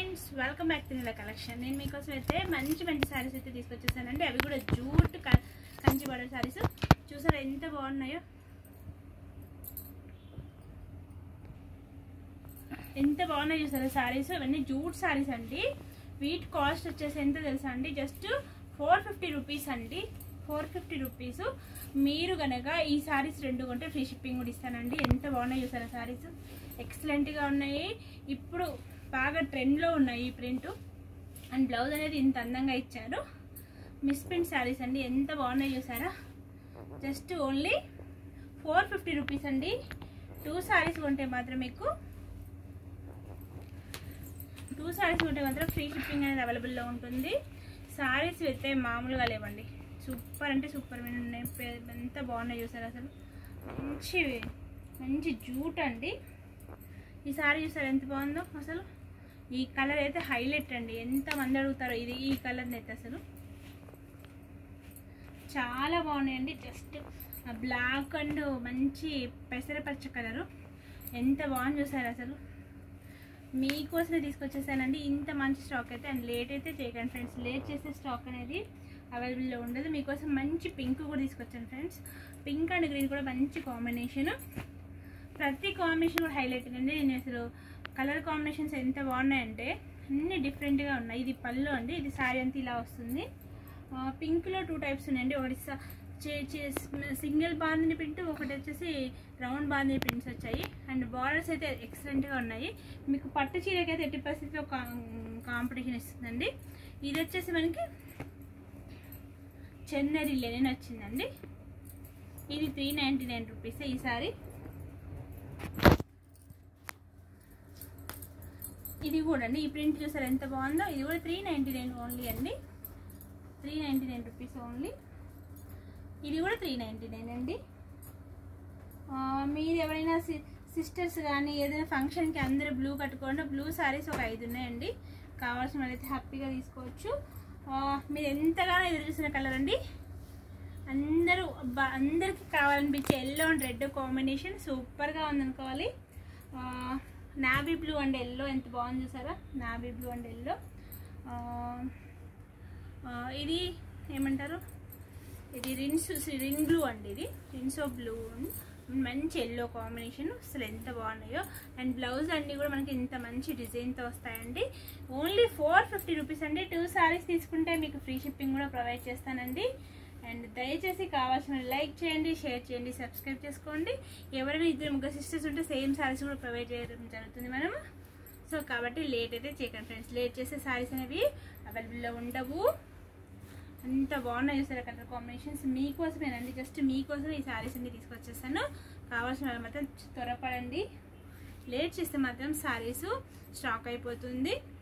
friends welcome back to Nila collection నేను మీకోసం అయితే మంచి మంచి శారీస్ అయితే తీసుకొచ్చేసానండి అవి కూడా జూట్ క- కంచి బోర్డర్ శారీస్ చూసారా ఎంత బాగున్నాయో ఎంత బాగున్నాయి చూసారా శారీస్ ఇవన్నీ జూట్ శారీస్ అండి వీటి కాస్ట్ వచ్చేసి ఎంత తెలుసా అండి జస్ట్ ఫోర్ ఫిఫ్టీ రూపీస్ అండి ఫోర్ ఫిఫ్టీ రూపీస్ మీరు కనుక ఈ శారీస్ రెండు కొంటే ఫ్రీ షిప్పింగ్ కూడా ఇస్తానండి ఎంత బాగున్నాయి చూసారా శారీస్ ఎక్సలెంట్గా ఉన్నాయి ఇప్పుడు బాగా ట్రెండ్లో ఉన్నాయి ఈ ప్రింట్ అండ్ బ్లౌజ్ అనేది ఇంత అందంగా ఇచ్చారు మిస్ ప్రింట్ శారీస్ అండి ఎంత బాగున్నాయి చూసారా just only four fifty rupees అండి టూ శారీస్ కొంటే మాత్రం మీకు టూ శారీస్ ఉంటే మాత్రం ఫ్రీ షిప్పింగ్ అనేది అవైలబుల్లో ఉంటుంది శారీస్ అయితే మామూలుగా లేవండి సూపర్ అంటే సూపర్ ఉన్నాయి పే- ఎంత బాగున్నాయి చూసారు అసలు మంచి మంచి జూట్ అండి ఈ శారీ చూసారు ఎంత బాగుందో అసలు ఈ కలర్ అయితే హైలైట్ అండి ఎంత మంది అడుగుతారో ఇది ఈ కలర్ని అయితే అసలు చాలా బాగున్నాయండి జస్ట్ బ్లాక్ అండ్ మంచి పెసరపచ్చ కలరు ఎంత బాగుంది చూసారు అసలు మీకోసమే తీసుకొచ్చేసానండి ఇంత మంచి స్టాక్ అయితే అండ్ లేట్ అయితే చేయకండి ఫ్రెండ్స్ లేట్ చేసే స్టాక్ అనేది అవైలబుల్లో ఉండదు మీకోసం మంచి పింక్ కూడా తీసుకొచ్చాను ఫ్రెండ్స్ పింక్ అండ్ గ్రీన్ కూడా మంచి కాంబినేషన్ ప్రతి కాంబినేషన్ కూడా హైలైట్ అండి నేను అసలు కలర్ కాంబినేషన్స్ ఎంత బాగున్నాయంటే అన్ని డిఫరెంట్గా ఉన్నాయి ఇది పళ్ళు అండి ఇది శారీ అంతా ఇలా వస్తుంది ఆ, పింక్లో టూ టైప్స్ ఉన్నాయండి ఒకటి స- చే- చే- సింగిల్ బాందిని ప్రింట్ ఒకటి వచ్చేసి రౌండ్ బాందిని ప్రింట్స్ వచ్చాయి అండ్ బార్డర్స్ అయితే ఎక్సలెంట్గా ఉన్నాయి మీకు పట్టు చీరకి అయితే ఎట్టి పరిస్థితిలో కాంపిటీషన్ ఇస్తుందండి ఇది వచ్చేసి మనకి చెన్నరి లెనిన్ వచ్చిందండి ఇది త్రీ నైంటీ నైన్ రూపీస్ ఈసారి ఇది కూడా అండి ఈ ప్రింట్ చూసారు ఎంత బాగుందో ఇది కూడా త్రీ నైంటీ నైన్ ఓన్లీ అండి three ninety nine rupees only ఇది కూడా త్రీ నైంటీ నైన్ అండి ఆ, మీరు ఎవరైనా సిస్టర్స్ కానీ ఏదైనా ఫంక్షన్కి అందరూ బ్లూ కట్టుకోండి బ్లూ శారీస్ ఒక ఐదు ఉన్నాయండి కావాల్సిన వాళ్ళైతే హ్యాపీగా తీసుకోవచ్చు ఆ, మీరు ఎంతగానో ఎదురు చూసిన కలర్ అండి అందరూ అబ్బా అందరికీ కావాలనిపించే ఎల్లో అండ్ రెడ్ కాంబినేషన్ సూపర్గా ఉందనుకోవాలి నావీ బ్లూ అండ్ ఎల్లో ఎంత బాగుంది చూసారా నావీ బ్లూ అండ్ ఎల్లో ఇది ఏమంటారు ఇది రిన్స్ రింగ్ బ్లూ అండి ఇది రిన్సో బ్లూ మంచి ఎల్లో కాంబినేషన్ అసలు ఎంత బాగున్నాయో అండ్ బ్లౌజ్ అన్నీ కూడా మనకి ఇంత మంచి డిజైన్తో వస్తాయండి ఓన్లీ ఫోర్ ఫిఫ్టీ రూపీస్ అండి టూ సారీస్ తీసుకుంటే మీకు ఫ్రీ షిప్పింగ్ కూడా ప్రొవైడ్ చేస్తానండి అండ్ దయచేసి కావాల్సిన లైక్ చేయండి షేర్ చేయండి సబ్స్క్రైబ్ చేసుకోండి ఎవరైనా ఇద్దరు ముగ్గురు సిస్టర్స్ ఉంటే సేమ్ సారీస్ కూడా ప్రొవైడ్ చేయడం జరుగుతుంది మనం సో కాబట్టి లేట్ అయితే చేయకండి ఫ్రెండ్స్ లేట్ చేసే సారీస్ అనేవి అవైలబుల్లో ఉండవు అంత బాగున్నాయి చూసారా కలర్ కాంబినేషన్స్ మీకోసమేనండి జస్ట్ మీకోసం ఈ శారీస్ అన్ని తీసుకొచ్చేస్తాను కావాల్సిన వాళ్ళు మాత్రం త్వరపడండి లేట్ చేస్తే మాత్రం శారీస్ స్టాక్ అయిపోతుంది